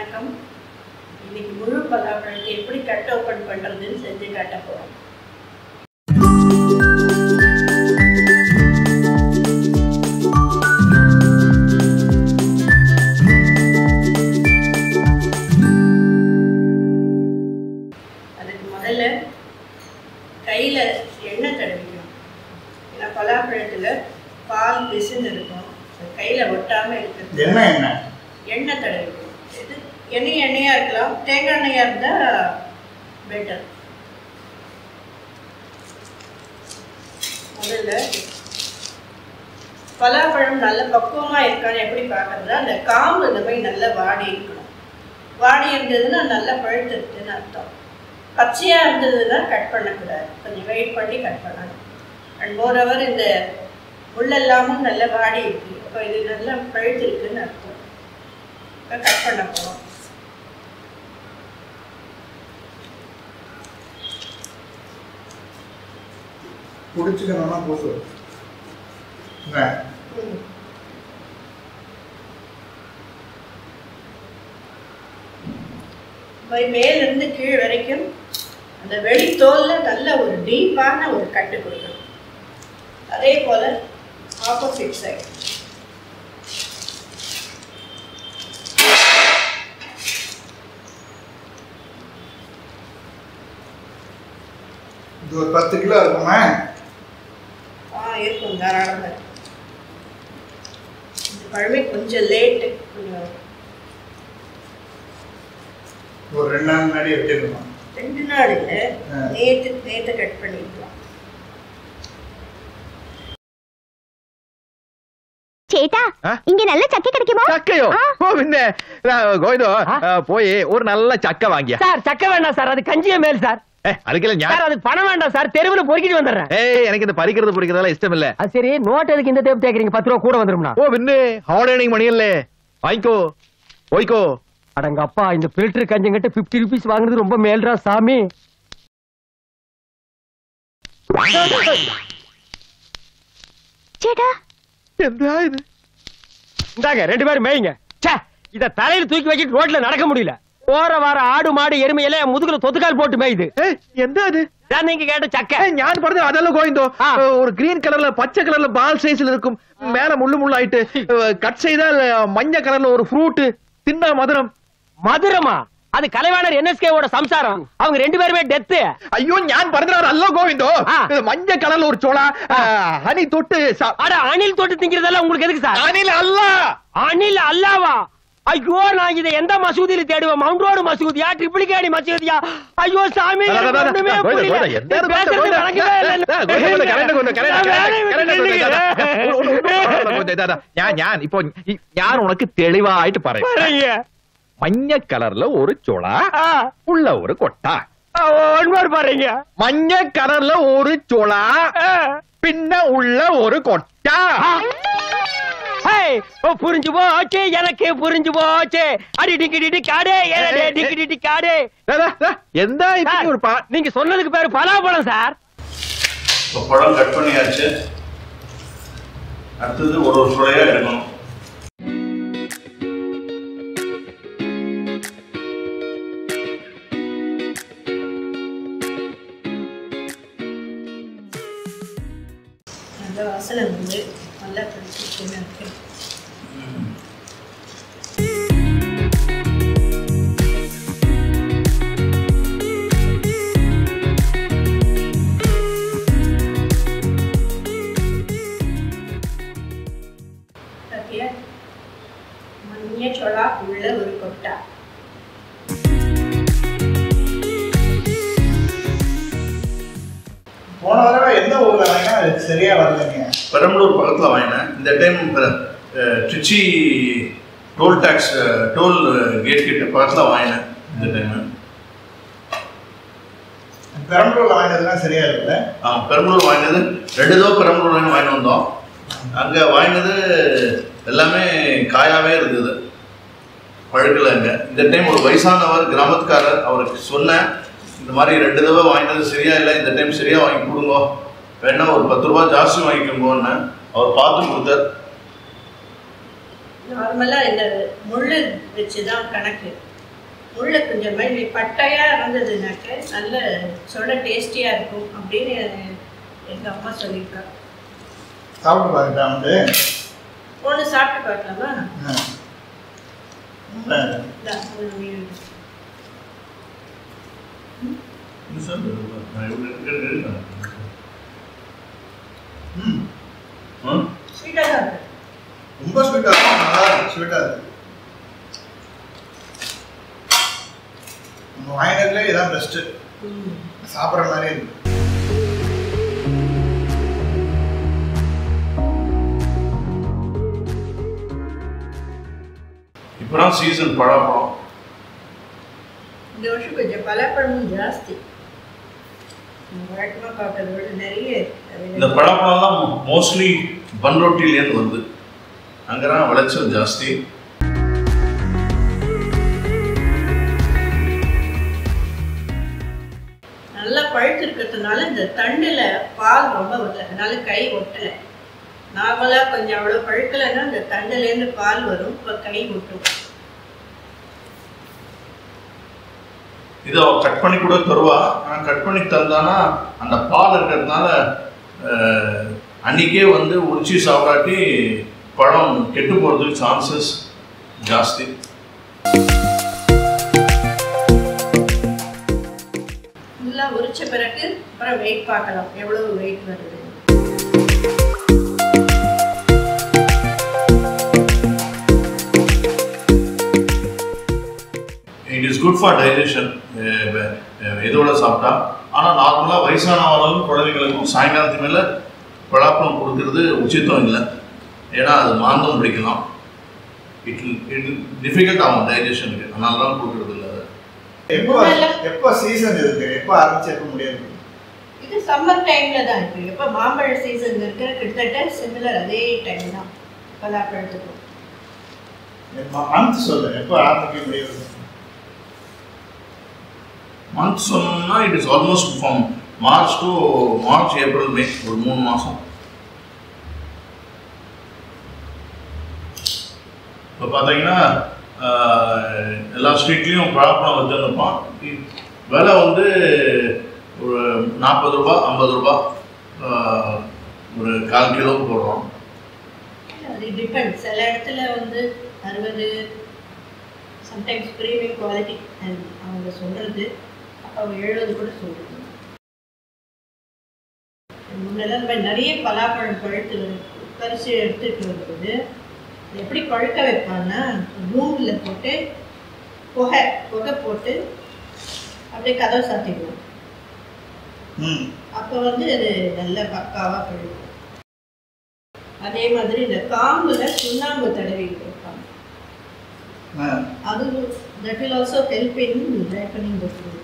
வணக்கம் இன்னைக்கு முழு பலாப்பழத்தை எப்படி கட் ஓப்பன் பண்ணுறதுன்னு செஞ்சு காட்ட போகிறோம் அதுக்கு முதல்ல கையில் எண்ணெய் தடவிக்கணும் ஏன்னா பலாப்பழத்தில் பால் பிசுன்னு இருக்கும் கையில் ஒட்டாமல் இருக்கிறது என்ன என்ன எண்ணெய் தடவிக்கணும் இது எண்ணெய் எண்ணெயாக இருக்கலாம் தேங்காய் எண்ணெயாக இருந்தால் பெட்டர் முதல்ல பலாப்பழம் நல்ல பக்குவமாக இருக்கான்னு எப்படி பார்க்கறதுனா அந்த காம்பு இந்த மாதிரி நல்லா வாடி இருக்கணும் வாடி இருந்ததுன்னா நல்லா பழுத்துருக்குன்னு அர்த்தம் பச்சையாக இருந்ததுன்னா கட் பண்ணக்கூடாது கொஞ்சம் வெயிட் பண்ணி கட் பண்ணணும் அண்ட் மோர் ஓவர் இந்த முள்ளெல்லாமும் நல்லா வாடி இருக்கு அப்போ இது நல்லா பழுத்திருக்குன்னு அர்த்தம் இப்போ கட் பண்ண போகிறோம் குடிச்சுக்கணும்னா போசு என்ன ம். இப்போ மேலிருந்து கீழ் வரைக்கும் அந்த வெளித்தோல்ல நல்ல ஒரு டீப்பான ஒரு கட்டு கொடுக்கணும் அதே போல ஆப்போசிட் சைடு இது ஒரு பத்து கிலோ இருக்குமா ஆ இருக்கும் தாராளமாக இருக்கும் இந்த பழமை கொஞ்சம் லேட்டு கொஞ்சம் ஒரு ரெண்டு நாள் முன்னாடி வச்சிருக்கணும் ரெண்டு நாள் இல்லை ஆ. நேற்று நேற்று கட் பண்ணிக்கலாம் ചേട്ടാ ആ? ഇങ്ങ നല്ല ചക്ക കിടക്കുമോ ചക്കയോ ആ. ഓ പിന്നെ ആ, ഗോവിന്ദോ ആ, പോയി ഒരു നല്ല ചക്ക വാങ്ങിയ சார் சக்க வேண்டாம் சார் அது கஞ்சிய மேல் சார் ഏ அதுக்கெல்லாம் சார் ഞാൻ அதுக்கு பணம் வேண்டாம் சார் தெருவுல பொறுக்கிட்டு வந்துடுறேன் ഏയ് എനിക്ക് இந்த பறிக்கிறது பிடிக்கிறதெல்லாம் இஷ்டமில்ல அது சரி நோட் எதுக்கு இந்த தேப்பு தேக்கிறீங்க பத்து ரூபா கூட வந்துரும்னா ഓ പിന്നെ ഹോളിഡേ മണിയല്ലേ വാങ്ങിക്കോ പോയിക്കോ அடங்க அப்பா இந்த பில்டர் கஞ்சங்கிட்ட பிப்டி ருபீஸ் வாங்குறது ரொம்ப மேல்ரா சாமி ചേട്ടാ എന്താ ഇത് இந்தாங்க ரெண்டு பேரும் மேய்ங்க ச்சே இத தலையில தூக்கி வச்சுட்டு ரோட்ல நடக்க முடியல போற வார ஆடு மாடு எருமையில என் முதுகுல தொத்துக்கால் போட்டு மேயுது ഏയ് എന്താ ഇത് தான் நீங்க கேட்ட சக்க ഏയ്, ഞാൻ പറഞ്ഞത് അതല്ല ഗോവിന്ദോ ആ. ஒரு கிரீன் கலர்ல பச்சை கலர்ல பால் சைஸ்ல இருக்கும் மேல முள்ளு முள்ளாயிட்டு கட் செய்தால் மஞ்ச கலர்ல ஒரு ஃப்ரூட் தின்னா மதுரம் மதுரமா அது கலைவாணர் என்எஸ்கேவோட சம்சாரம் அவங்க ரெண்டு பேருமே டெத்து അയ്യോ ഞാൻ പറഞ്ഞത് അല്ല ഗോവിന്ദോ ആ. ഇത് മഞ്ഞ കളറിൽ ഒരു ചോള ഹണി തൊട്ട് സ- அட அணில் தொட்டு திங்கிறதெல்லாம் உங்களுக்கு எதுக்கு சார் അനിൽ അല്ല அணில் அல்லாவா ஐயோ நான் இதை எந்த மசூதியில தேடுவேன் மவுண்ட் ரோடு மசூதியா ட்ரிபிளிகேடி மசூதியா ஐயோ சாமி அட, அட, எனக்கு அட, ஒண்ணுமே அட, கோவிந்தா, புரியல. கோவிந்தா, எந்த நீ இடத்துல பேசுறது கோவிந்தா? விளங்கவே இல்லை. அட, கோவிந்தா, கோவிந்தா, கரண்ட் கொண்டு, கரண்ட், நான் கரண்ட், வேலையை விட்டு கரண்ட் கொண்டு, நின்னுக்கிறேன். ഇതാ, ഒരു- ഒരു- ഒരു- ഒരു- ഇതാ, ഇതാ, ഞാൻ ഞാൻ ഇപ്പൊ ഈ- ഞാൻ ഉനക്ക് തെളിവായിട്ട് പറയും பாருங்க. മഞ്ഞ കളറിൽ ഒരു ചുള ஆ, ഉള്ള ഒരു കൊട്ട ஆ, one more பாருங்க മഞ്ഞ കളറിൽ ഒരു ചുള ஆ. പിന്നെ ഉള്ള ഒരു കൊട്ട ஆ. ஹேய், ஓ, புரிஞ்சு போச்சு எனக்கு புரிஞ்சு போச்சு அடி டிக்கி டிடி காடே ஏடே டிக்கி டிடி காடே ദാ, ദാ, ദാ, എന്താ சார், இப்படி ஒரு பா நீங்க சொன்னதுக்கு பேரு பலாப்பழம் சார் இப்போ பழம் கட் பண்ணியாச்சு அடுத்தது ஒரு ஒரு சுளையா எடுக்கணும் நல்ல வாசனை வந்து நல்லா பிடிச்சிருக்குன்னு இருக்கு பாத்தியா? மஞ்ச சொலா உள்ள ஒரு கொட்டா போன தடவை எந்த ஊர்ல வாங்கினா அது சரியா வரலைங்க பெரம்பலூர் பக்கத்தில் வாங்கினேன் இந்த time Trichy toll tax toll gate கிட்ட பக்கத்தில் வாங்கினேன் இந்த டைம் பெரம்பலூர்ல வாங்கினதுலாம் சரியா இருக்குல்ல ஆ பெரம்பலூர் வாங்கினது ரெண்டு தடவை பெரம்பலூர் வாங்கி வாங்கிட்டு வந்தோம் அங்கே வாங்கினது எல்லாமே காயாவே இருந்தது பழுக்கல அங்கே இந்த டைம் ஒரு வயசானவர் கிராமத்துக்காரர் அவருக்கு சொன்னேன் இந்த மாதிரி ரெண்டு தடவை வாங்கினது சரியா இல்லை இந்த டைம் சரியா வாங்கி கொடுங்க வேணா ஒரு பத்து ரூபா ஜாஸ்தி வாங்கிக்கோங்கன்னு அவர் பார்த்து கொடுத்தார் நார்மலாக இந்த முள்ளு வச்சு தான் கணக்கு உள்ள கொஞ்சம் மாதிரி பட்டையாக இருந்ததுனாக்க நல்ல சொல்ல டேஸ்டியாக இருக்கும் அப்படின்னு எங்கள் அம்மா சொல்லியிருக்காங்க சாப்பிட்டு பார்த்துட்டா வந்து ஒன்று சாப்பிட்டு பார்க்கலாமா ஆ. ஆ. இந்தா, ஒரு மீன். இது சார் நான் இவ்வளோ எடுக்கிறேன் ம் ம் ஸ்வீட்டாக தான் இருக்கு ரொம்ப ஸ்வீட்டாக இருக்கும் நல்லா இருக்கு ஸ்வீட்டாக இருக்கு நம்ம வாங்கினதுலேயே இதான் பெஸ்ட்டு ம். சாப்பிட்ற மாதிரி இருக்கு இப்போதான் சீசன் பழப்பழம் இந்த வருஷம் கொஞ்சம் பலாப்பழமும் ஜாஸ்தி நம்ம வழக்கமாக சாப்பிட்டதை விட நிறைய இருக்கு. இந்த பழப்பழம்லாம் மோஸ்ட்லி பன்ரொட்டிலேருந்து வருது அங்கே தான் விளைச்சல் ஜாஸ்தி நல்லா பழுத்து இருக்கிறதுனால இந்த தண்டில் பால் ரொம்ப வரல அதனால கை ஒட்டலை நார்மலாக கொஞ்சம் அவ்வளோ பழுக்கலைன்னா இந்த தண்டுலேருந்து பால் வரும் இப்போ கை ஒட்டும் இதை அவ கட் பண்ணி கூட தருவா ஆனால் கட் பண்ணி தந்தானா அந்த பால் இருக்கிறதுனால அஹ், அன்னைக்கே வந்து உரிச்சு சாப்பிடாட்டி பழம் கெட்டு போகிறதுக்கு சான்சஸ் ஜாஸ்தி ஃபுல்லாக உரிச்ச பிறகு அப்புறம் வெயிட் பார்க்கலாம் எவ்வளோ வெயிட் வருது it is good for digestion இதோட சாப்பிட்டா ஆனால் நார்மலாக வயசானவங்களும் குழந்தைங்களுக்கும் சாயங்காலத்து மேலே பழாப்பழம் கொடுக்கறது உச்சித்தம் இல்லை ஏன்னா அது மாந்தம் பிடிக்கலாம் இட் இட் டிஃபிகல்ட் ஆகும் டைஜஷனுக்கு அதனால தான் கொடுக்கறது இல்லை அதை. எப்போ முன்னெல்லாம் எப்போ சீசன் இருக்கு எப்போ ஆரம்பிச்சு எப்போ முடியாது இது சம்மர் டைமில் தான் இருக்குது எப்போ மாம்பழ சீசன் இருக்கிற கிட்டத்தட்ட சிமிலர் அதே டைம் தான் பலாப்பழத்துக்கும் மந்த் சொல்லு எப்போ ஆரம்பிக்க முடியாது மந்த் சொன்னோம்னா it is almost from March to March April May ஒரு மூணு மாதம் இப்போ பார்த்தீங்கன்னா ஆஹ், எல்லா ஸ்ட்ரீட்லேயும் பழப்பழம் வச்சுருப்பான் விலை வந்து ஒரு நாற்பது ரூபா ஐம்பது ரூபா ஆஹ், ஒரு கால் கிலோ போடுறோம் அது டிபெண்ட் சில இடத்துல வந்து அறுபது சம்டைம்ஸ் ப்ரீமியம் குவாலிட்டி அவங்க சொல்கிறது அப்போ எழுபது கூட சொல்கிறது முன்னெல்லாம் இந்த மாதிரி நிறைய பலாப்பழம் பழுத்து வரும் பறித்து எடுத்துகிட்டு வரும்போது அது எப்படி பழுக்க வைப்பான்னா ரூமில் போட்டு புகை புகை போட்டு அப்படியே கதவை சாத்திடுவோம் ம் அப்போ வந்து அது நல்ல பக்காவாக பழுக்கும் அதே மாதிரி இந்த காம்புல சுண்ணாம்பு தடவி வைப்பாங்க ஆ அது that will also help in ripening the fruit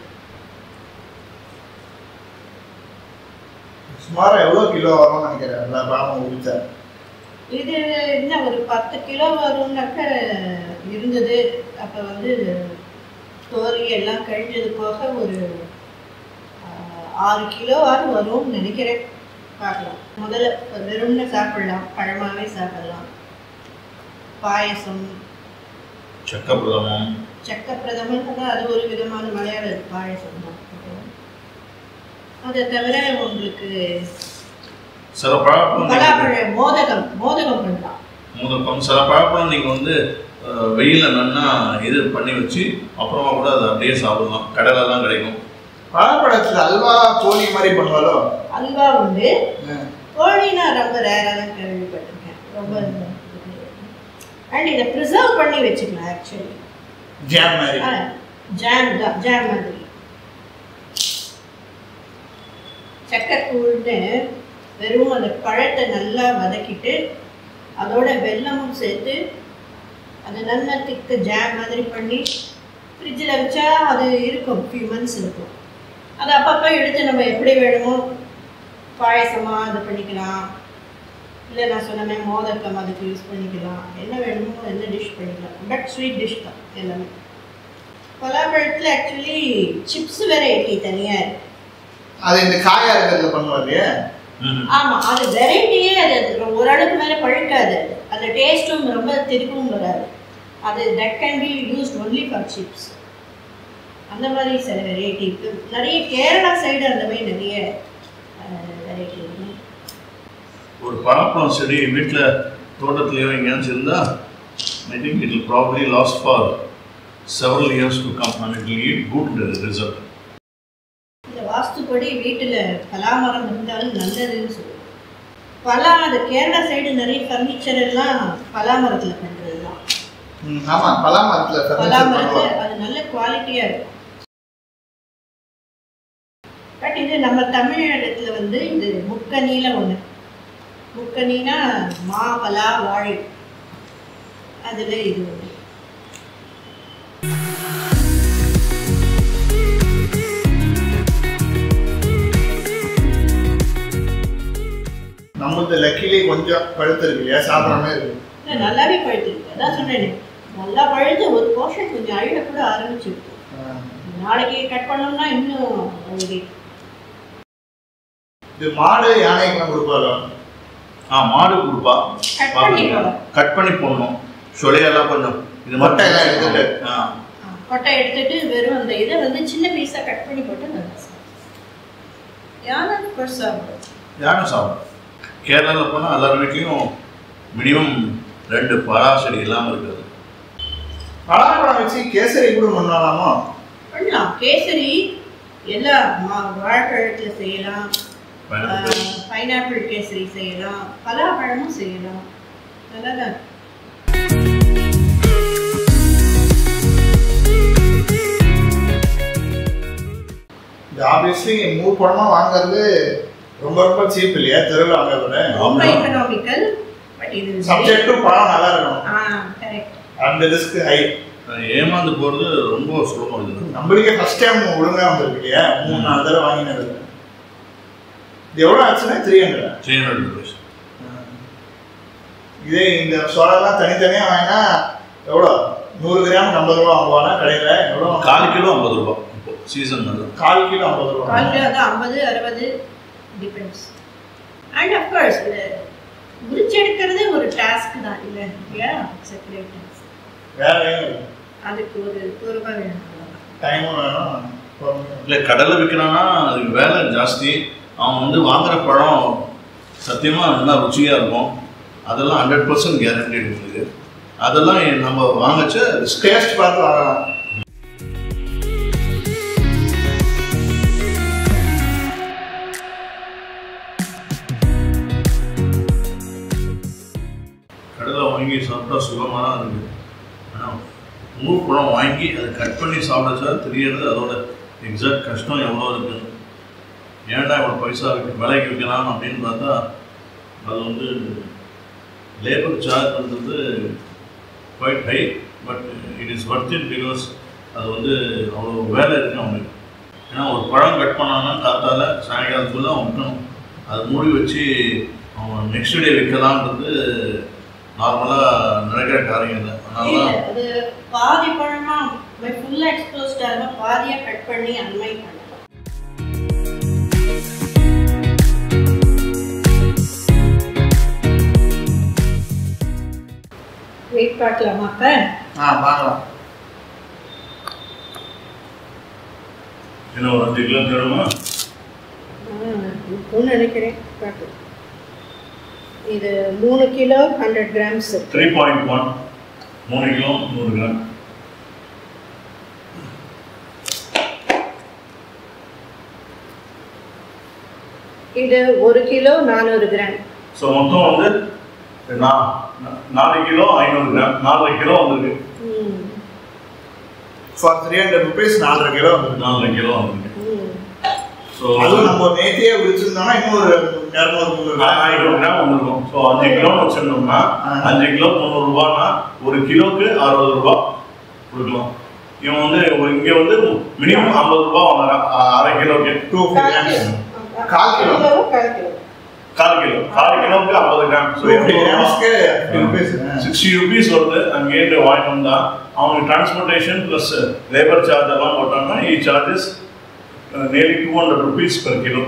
சுமாராக எவ்வளோ கிலோ வரும்னு நினைக்கிறேன் எல்லா பழமும் உரிச்சா இது என்ன ஒரு பத்து கிலோ வரும்னாக்க இருந்தது அப்போ வந்து தோரி எல்லாம் கழிஞ்சது போக ஒரு ஆஹ், ஆறு கிலோவாவது வரும்னு நினைக்கிறேன் பார்க்கலாம் முதல்ல வெறும்னு சாப்பிடலாம் பழமாவே சாப்பிடலாம் பாயசம் சக்கப்பிரதமம் சக்க பிரதமன் அது ஒரு விதமான மலையாள பாயசம் தான் அதை தவிர உங்களுக்கு சில பழப்பழம் நீங்க- பலாப்பழ மோதகம் மோதகம் பண்ணலாம் மோதக்கம் சில பழப்பழம் நீங்கள் வந்து அஹ், வெயில்ல நன்னா இது பண்ணி வச்சு அப்புறமா கூட அதை அப்படியே சாப்பிடலாம் கடையிலலாம் கிடைக்கும் பழப்பழத்தில் அல்வா போலி மாதிரி பண்ணுவாலோ அல்வா உண்டு ஆ. கோழி நான் ரொம்ப ரேராக தான் கேள்விப்பட்டிருக்கேன் ரொம்ப அண்ட் இதை ப்ரிசர்வ் பண்ணி வச்சுக்கலாம் ஆக்சுவலி ஜாம் மாதிரி ஜாம் தான் ஜாம் மாதிரி சக்கக்கூழ்னு வெறும் அந்த பழத்தை நல்லா வதக்கிட்டு அதோட வெல்லமும் சேர்த்து அது நல்லா திக்கு ஜாம் மாதிரி பண்ணி ஃப்ரிட்ஜில் வச்சா அது இருக்கும் ஃபியூ மந்த்ஸ் இருக்கும் அது அப்பப்போ எடுத்து நம்ம எப்படி வேணுமோ பாயசமாக இது பண்ணிக்கலாம் இல்லை நான் சொன்னமே மோதக்கம் அதுக்கு யூஸ் பண்ணிக்கலாம் என்ன வேணுமோ என்ன டிஷ் பண்ணிக்கலாம் பட் ஸ்வீட் டிஷ் தான் எல்லாமே பலாப்பழத்தில் ஆக்சுவலி சிப்ஸ் வெரைட்டி தனியாக இருக்கு அது இந்த காயா இருக்கிறதுல பண்ணுவாரு இல்லையா ம். ஆமாம் அது வெரைட்டியே அது அது ஓரளவுக்கு மேலே பழுக்காது அது அந்த டேஸ்ட்டும் ரொம்ப திருப்பவும் வராது அது that can be used only for chips அந்த மாதிரி சில வெரைட்டி இருக்கு நிறைய கேரளா சைடு அந்த மாதிரி நிறைய வெரைட்டி இருக்கு ஒரு பழப்பழம் செடி வீட்டில் தோட்டத்துலையோ எங்கேயாச்சும் இருந்தால் I think it will probably last for several years to come and it will yield good result இந்த வாஸ்துப்படி வீட்டில் பலாமரம் இருந்தாலும் நல்லதுன்னு சொல்லுவாங்க பலா அது கேரளா சைடு நிறைய ஃபர்னிச்சர் எல்லாம் பலாமரத்தில் பண்ணுறது தான் ம், ஆமா பலாமரத்துல furniture பலாமரத்தில் பண்ணுவாங்க அது நல்ல குவாலிட்டியாக இருக்கும் பட் இது நம்ம தமிழகத்தில் வந்து இது முக்கனியில் ஒன்று முக்கனினா மா பலா வாழை அதில் இது ஒன்று நம்மளுக்கு லக்கிலி கொஞ்சம் பழுத்து இருக்கு இல்லையா சாப்பிட்ற மாதிரி இருக்கு இல்லை நல்லாவே பழுத்துருக்கு அதான் சொன்னேனே நல்லா பழுத்து ஒரு போர்ஷன் கொஞ்சம் அழுக கூட ஆரம்பிச்சிருக்கு ஆ. நாளைக்கு கட் பண்ணோம்னா இன்னும் ஒரு இது மாடு யானைக்கெல்லாம் கொடுப்பாரோ ஆ மாடு கொடுப்பா கட் பண்ணி போடும் கட் பண்ணி போடணும் சொலையெல்லாம் கொஞ்சம் இது மட்டையெல்லாம் எடுத்துட்டு. ஆ கொட்டை எடுத்துட்டு வெறும் அந்த இதை வந்து சின்ன பீஸாக கட் பண்ணி போட்டு நல்லா சாப்பிடும் யானை ஃபர்ஸ்ட் சாப்பிடும் யாரும் சாப்பிடும் கேரளாவில் போனால் எல்லார் வீட்லேயும் மினிமம் ரெண்டு பலா செடி இல்லாமல் இருக்காது பலாப்பழம் வச்சு கேசரி கூட பண்ணலாமா பண்ணலாம் கேசரி எல்லா மா- வாழைப்பழத்தில் செய்யலாம் பயன்படுத்தி பைனாப்பிள் கேசரி செய்யலாம் பலாப்பழமும் செய்யலாம் நல்லா தான் இருக்கும். இது ஆப்வியஸ்லி மூணு பழமா வாங்குறது ரொம்ப ரொம்ப சீப் இல்லையா தெருவில் வாங்குறத ரொம்ப எக்கனாமிக்கல் பட் இது சப்ஜெக்ட் டு பழம் நல்லா இருக்கணும் ஆ கரெக்ட் அந்த ரிஸ்க் ஹை ஏமாந்து போகிறது ரொம்ப சுலபம் இது நம்மளுக்கே ஃபர்ஸ்ட் டைம் ஒழுங்கா வந்திருக்கு இல்லையா மூணு நாலு தடவை வாங்கினது இது எவ்வளோ ஆச்சுன்னா three hundred three hundred rupees இதே இந்த சோளம்லாம் தனித்தனியாக வாங்கினா எவ்வளோ நூறு கிராம் ஐம்பது ரூபா வாங்குவானா கடையில் எவ்வளோ கால் கிலோ ஐம்பது ரூபா இப்போ சீசன் அது கால் கிலோ ஐம்பது ரூபா கால் கிலோ தான் ஐம்பது அறுபது டிபெண்ட்ஸ் அண்ட் அஃப்கோர்ஸ் உரிச்சு எடுக்கிறது ஒரு டாஸ்க் தான் இல்லை இல்லையா செப்பரேட் டாஸ்க் வேற எதுவும் இல்லை அதுக்கு ஒரு பொறுமை வேணும் அவ்வளவுதான். டைமும் வேணும் பொறுமையும் இல்லை கடலை விற்கிறான்னா அதுக்கு வேலை ஜாஸ்தி அவன் வந்து வாங்குற பழம் சத்தியமாக நல்லா ருச்சியாக இருக்கும் அதெல்லாம் ஹண்ட்ரட் பர்சன்ட் கேரண்டி இருக்குது அதெல்லாம் நம்ம வாங்கச்ச ரிஸ்க் டேஸ்ட் பார்த்து வாங்கலாம் கடலை வாங்கி சாப்பிட்டா சுகமாக தான் இருக்குது ஆனால் ஊர் பழம் வாங்கி அதை கட் பண்ணி சாப்பிடச்சா தெரியாது அதோட எக்ஸாக்ட் கஷ்டம் எவ்வளோ இருக்குது ஏன்டா இவ்வளோ பைசா இருக்கு விலைக்கு விற்கலாம் அப்படின்னு பார்த்தா அது வந்து லேபர் சார்ஜ் வந்து quite high but it is worth it because அது வந்து அவ்வளோ வேலை இருக்கு அவனுக்கு ஏன்னா ஒரு பழம் கட் பண்ணான்னா காத்தால சாயங்காலத்துக்குள்ள அவன் விற்கணும் அது மூடி வச்சு அவன் நெக்ஸ்ட் டே விற்கலான்றது நார்மலாக நடக்கிற காரியம் இல்லை அதனால இல்ல, தான் அது பாதி பழமா ஃபுல்லாக எக்ஸ்போஸ்டாக இருந்தால் பாதியாக கட் பண்ணி அந்த மாதிரி பண்ணலாம் வெயிட் பார்க்கலாமா அப்போ ஆ வாங்கலாம் இன்னும் ஒரு அஞ்சு கிலோ தேடுமா இருக்கும்னு நினைக்கிறேன் பார்க்கலாம் இது மூணு kilo hundred grams three point one மூணு கிலோ நூறு கிராம் இது ஒரு கிலோ நானூறு கிராம் ஸோ மொத்தம் வந்து நா- நா- நாலு கிலோ ஐநூறு கிராம் நாலரை கிலோ வந்திருக்கு ம் ஃபார் த்ரீ ஹண்ட்ரட் ருபீஸ் நாலரை கிலோ வந்துருக்கு நாலரை கிலோ வந்திருக்கு ம் ஸோ அதுவும் நம்ம நேத்தியே விழிச்சிருந்தோம்னா இன்னொரு இரநூறு முந்நூறு ஐநூறு கிராம் வந்திருக்கும் ஸோ அஞ்சு கிலோ வச்சிருந்தோம்னா அஞ்சு கிலோ தொண்ணூறு ரூபான்னா ஒரு கிலோக்கு அறுபது ரூபா கொடுக்கலாம் இவன் வந்து ஒரு- இங்க வந்து மினிமம் ஐம்பது ரூபா வாங்குறான் அ- அரை கிலோக்கு டூ கால் கிராம்ஸ் கிலோ. கால் கிலோ. கால் கிலோ கால் கிலோ கால் கிலோக்கு ஐம்பது கிராம் ஸோ டூ கிராம்ஸ்க்கு ருபீஸ் சிக்ஸ்டி ருபீஸ் வருது அங்கேருந்து வாங்கிட்டு வந்தா அவங்க டிரான்ஸ்போர்ட்டேஷன் ப்ளஸ் லேபர் சார்ஜ் எல்லாம் போட்டாங்கன்னா இ charges nearly two hundred rupees per kilo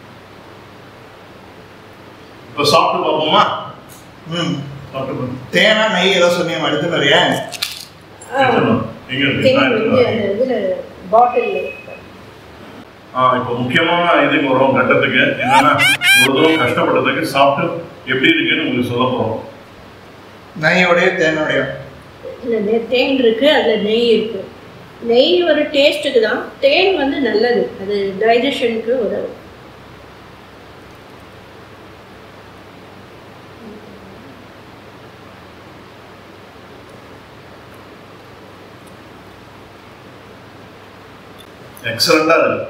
இப்போ சாப்பிட்டு பார்ப்போமா ம் சாப்பிட்டு பார்ப்போம். தேனா நெய் ஏதோ சொன்னீங்க அடுத்து நிறைய எடுத்துடலாம். எங்க இருக்கு? தேன் நான் வந்து எடுத்துட்டு அந்த வரேன். இதுல பாட்டில் ஆ, இப்போ முக்கியமான இதுக்கு வரும் கட்டத்துக்கு என்னன்னா ஒரு தூரம் கஷ்டப்பட்டதுக்கு சாப்பிட்டு எப்படி இருக்குன்னு உங்களுக்கு சொல்ல போறோம் நெய்யோடைய தேனோடைய இல்லை தேன் இருக்கு அதுல நெய் இருக்கு நெய் ஒரு டேஸ்ட்டுக்கு தான் தேன் வந்து நல்லது அது டைஜஷனுக்கு உதவும் எக்ஸலண்டா இருக்கு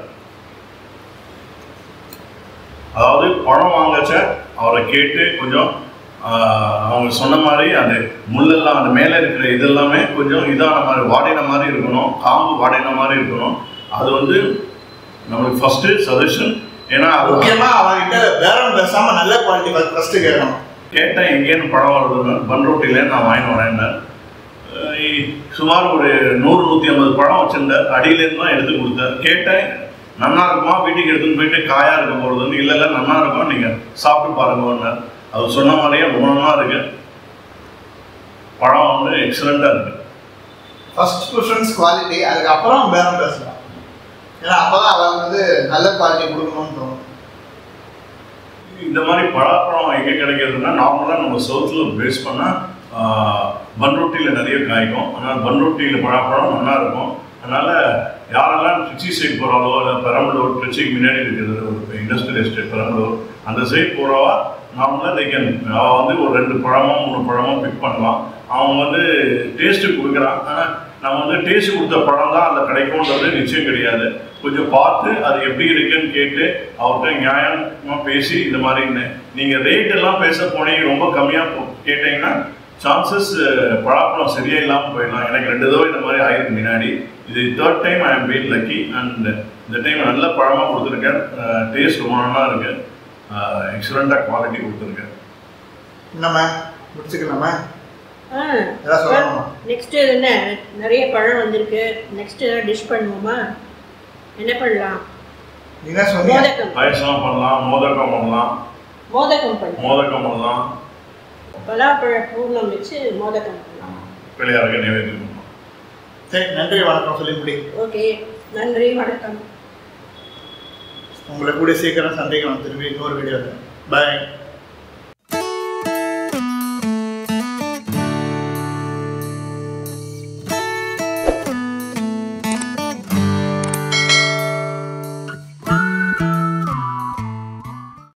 அதாவது பழம் வாங்கச்ச அவரை கேட்டு கொஞ்சம் ஆஹ், அவங்க சொன்ன மாதிரி அந்த முள்ளெல்லாம் அந்த மேலே இருக்கிற இதெல்லாமே கொஞ்சம் இதான மாதிரி வாடின மாதிரி இருக்கணும் காம்பு வாடின மாதிரி இருக்கணும் அது வந்து நம்மளுக்கு ஃபர்ஸ்ட் சஜஷன் ஏன்னா அது முக்கியமா அவன்கிட்ட பேரம் பேசாம நல்ல குவாலிட்டி ஃபர்ஸ்ட் கேட்கணும் கேட்டேன் எங்கேன்னு பழம் வருதுன்னு பன்ரோட்டில நான் வாங்கிட்டு வரேன்னு அஹ் இ- சுமார் ஒரு நூறு நூற்றி ஐம்பது பழம் வச்சிருந்தார் அடியிலேருந்து தான் எடுத்து கொடுத்தார் கேட்டேன் நன்னா இருக்குமா வீட்டுக்கு எடுத்துன்னு போயிட்டு காயா இருக்க போகிறதுன்னு இல்லை இல்லை நன்னா இருக்கும் நீங்கள் சாப்பிட்டு பாருங்கன்னார் அவர் சொன்ன மாதிரியே ரொம்ப நல்லா இருக்கு பழம் வந்து எக்ஸலண்ட்டாக இருக்கு ஃபர்ஸ்ட் ப்ரிஃபரன்ஸ் குவாலிட்டி அதுக்கப்புறம் பேரம் பேசலாம் ஏன்னா அப்பதான் அவளுக்கு வந்து நல்ல குவாலிட்டி கொடுக்கணும்னு தோணும் இந்த மாதிரி பழப்பழம் எங்கே கிடைக்கிறதுனா நார்மலாக நம்ம சவுத்தில் பேஸ் பண்ணால் பன்ரொட்டியில் நிறைய காய்க்கும் ஆனால் பன்ரொட்டியில் பழப்பழம் நல்லா இருக்கும் அதனால் யாரெல்லாம் திருச்சி சைடு போகிறாலோ இல்லை பெரம்பலூர் திருச்சிக்கு முன்னாடி இருக்கிறது ஒரு இண்டஸ்ட்ரியல் எஸ்டேட் பெரம்பலூர் அந்த சைடு போகிறவா நார்மலாக they can அவள் வந்து ஒரு ரெண்டு பழமோ மூணு பழமோ பிக் பண்ணலாம் அவன் வந்து டேஸ்ட்டு கொடுக்குறான் ஆனால் நம்ம வந்து டேஸ்ட் கொடுத்த பழம் தான் அதில் கிடைக்கும்ன்றது நிச்சயம் கிடையாது கொஞ்சம் பார்த்து அது எப்படி இருக்குன்னு கேட்டு அவர்கிட்ட நியாயமாக பேசி இந்த மாதிரின்னு நீங்கள் ரேட் எல்லாம் பேச போனீங்க ரொம்ப கம்மியாக கேட்டீங்கன்னா சான்சஸ் பழாப்பழம் சரியா இல்லாமல் போயிடலாம் எனக்கு ரெண்டு தடவை இந்த மாதிரி ஆயிருக்கு முன்னாடி இது third time I am bit lucky and இந்த டைம் நல்ல பழமாக கொடுத்துருக்கேன் டேஸ்ட் ரொம்ப நல்லா இருக்கு எக்ஸலண்ட்டாக குவாலிட்டி கொடுத்துருக்கேன் நம்ம முடிச்சுக்கலாமா ஆ ஏதாவது சொல்லணுமா நெக்ஸ்ட் என்ன நிறைய பழம் வந்திருக்கு நெக்ஸ்ட் ஏதாவது டிஷ் பண்ணுவோமா என்ன பண்ணலாம் நீ என்ன சொன்னீங்க மோதகம் பாயசம் பண்ணலாம் மோதகம் பண்ணலாம் மோதகம் பண்ணலாம் மோதகம் பண்ணலாம் பலாப்பழ பூர்ணம் வச்சு மோதகம் பண்ணலாம் பிள்ளையாருக்கு நைவேத்தியம் பண்ணலாம் சரி நன்றி வணக்கம் சொல்லி முடி ஓகே நன்றி வணக்கம் உங்களை கூட சீக்கிரம் சந்திக்கலாம் திரும்பி இன்னொரு வீடியோவில் பாய்